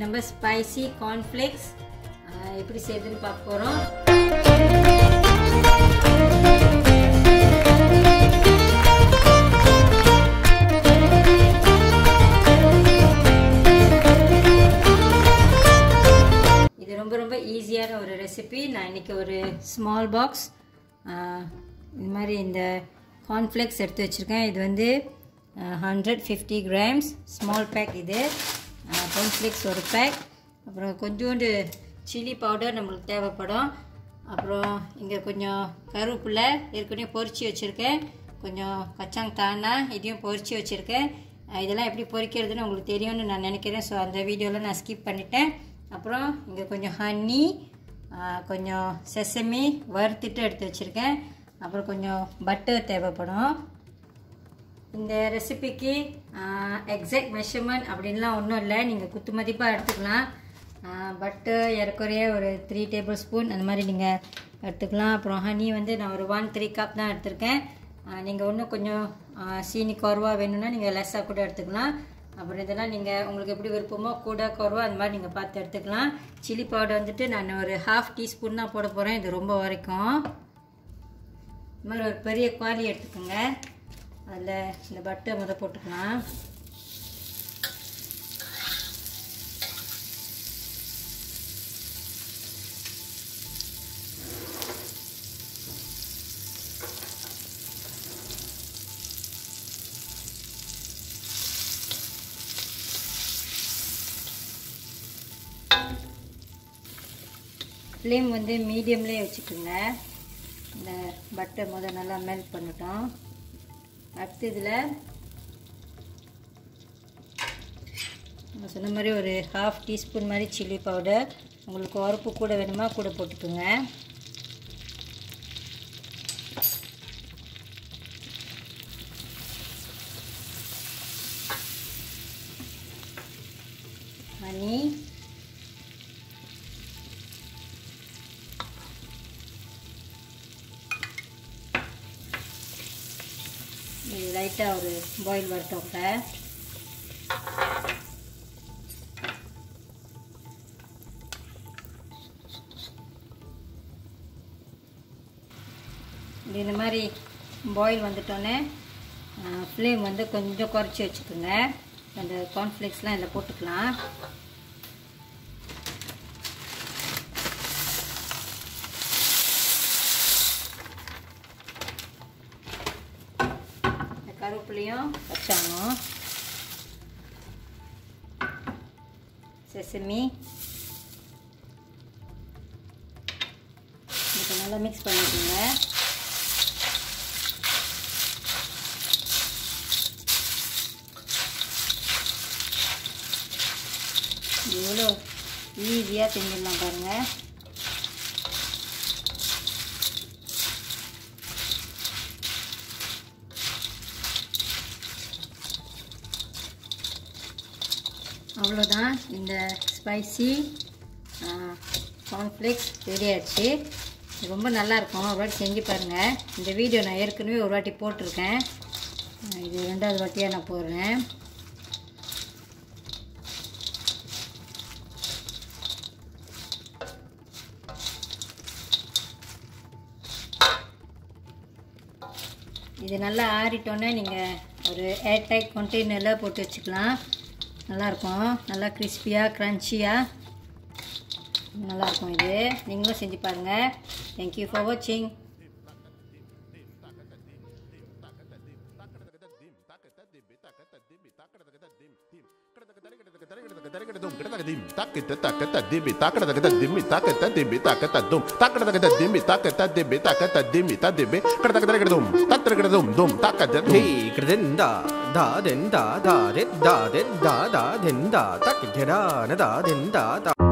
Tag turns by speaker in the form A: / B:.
A: நம்ம spicy cornflakes எப்படி செய்யுதுன்னு பார்க்க போகிறோம் இது ரொம்ப ரொம்ப ஈஸியான ஒரு ரெசிபி நான் இன்றைக்கி ஒரு ஸ்மால் பாக்ஸ் இந்த மாதிரி இந்த கார்ன்ஃப்ளேக்ஸ் எடுத்து வச்சுருக்கேன் இது வந்து hundred fifty grams small pack இது கார்ன்ஃப்ளேக்ஸ் ஒரு பேக் அப்புறம் கொஞ்சோண்டு சில்லி பவுடர் நம்மளுக்கு தேவைப்படும் அப்புறம் இங்கே கொஞ்சம் கருவேப்பிலை ஏற்கனவே பொரிச்சு வச்சுருக்கேன் கொஞ்சம் கச்சாங் தானா இதையும் பொரிச்சு வச்சுருக்கேன் இதெல்லாம் எப்படி பொரிக்கிறதுன்னு உங்களுக்கு தெரியும்னு நான் நினைக்கிறேன் ஸோ அந்த வீடியோவில் நான் ஸ்கிப் பண்ணிட்டேன் அப்புறம் இங்கே கொஞ்சம் ஹனி கொஞ்சம் செசமி வறுத்துட்டு எடுத்து வச்சுருக்கேன் அப்புறம் கொஞ்சம் பட்டர் தேவைப்படும் இந்த ரெசிபிக்கு எக்ஸாக்ட் மெஷர்மெண்ட் அப்படின்லாம் ஒன்றும் இல்லை நீங்கள் குத்து மதிப்பாக எடுத்துக்கலாம் பட்டர் ஏறக்குறைய ஒரு த்ரீ டேபிள் ஸ்பூன் அந்த மாதிரி நீங்கள் எடுத்துக்கலாம் அப்புறம் ஹனி வந்து நான் ஒரு ஒன் த்ரீ கப் தான் எடுத்திருக்கேன் நீங்கள் இன்னும் கொஞ்சம் சீனி குறவா வேணும்னா நீங்கள் லெஸ்ஸாக கூட எடுத்துக்கலாம் அப்புறம் இதெல்லாம் நீங்கள் உங்களுக்கு எப்படி விருப்பமோ கூட குறவா அந்த மாதிரி நீங்கள் பார்த்து எடுத்துக்கலாம் சில்லி பவுடர் வந்துட்டு நான் ஒரு ஹாஃப் டீஸ்பூன் தான் போட போகிறேன் இது ரொம்ப வரைக்கும் இது மாதிரி ஒரு பெரிய குவாலி எடுத்துக்கோங்க அதில் இந்த பட்டர் முத போட்டுக்கலாம் ஃப்ளேம் வந்து மீடியம்லேயே வச்சுக்கோங்க இந்த பட்டர் முதல் நல்லா மெல்ட் பண்ணிட்டோம் அடுத்து இதில் நான் சொன்ன மாதிரி ஒரு ஹாஃப் டீஸ்பூன் மாதிரி சில்லி பவுடர் உங்களுக்கு உரப்பு கூட வேணுமா கூட போட்டுக்கோங்க ஹனி இது லைட்டாக ஒரு பாயில் வரட்டும் இப்போ இந்த மாதிரி பாயில் வந்துட்டோன்னே ஃப்ளேம் வந்து கொஞ்சம் குறைச்சி வச்சுக்கோங்க அந்த கார்ன்ஃப்ளேக்ஸ்லாம் இதில் போட்டுக்கலாம் கருவேப்பிலையும் வச்சாங்க செசமி இதுக்கு நல்லா மிக்ஸ் பண்ணிக்கோங்க எவ்வளோ ஈஸியாக செஞ்சிடலாம் பாருங்கள் அவ்வளோதான் இந்த ஸ்பைசி கார்ன்ஃப்ளேக்ஸ் ரெடி ஆயிடுச்சு இது ரொம்ப நல்லாயிருக்கும் ஒரு வாட்டி செஞ்சு பாருங்கள் இந்த வீடியோ நான் ஏற்கனவே ஒரு வாட்டி போட்டிருக்கேன் இது ரெண்டாவது வாட்டியாக நான் போடுறேன் இது நல்லா ஆறிட்டோன்னே நீங்கள் ஒரு ஏர் டைட் கண்டெய்னரில் போட்டு வச்சுக்கலாம் நல்லாயிருக்கும் நல்லா கிறிஸ்பியாக க்ரன்ச்சியாக நல்லாயிருக்கும் இது நீங்களும் செஞ்சு பாருங்கள் தேங்க்யூ ஃபார் வாட்சிங்
B: Hey, kredenda, da den da da det da det da da den da tak da da den da da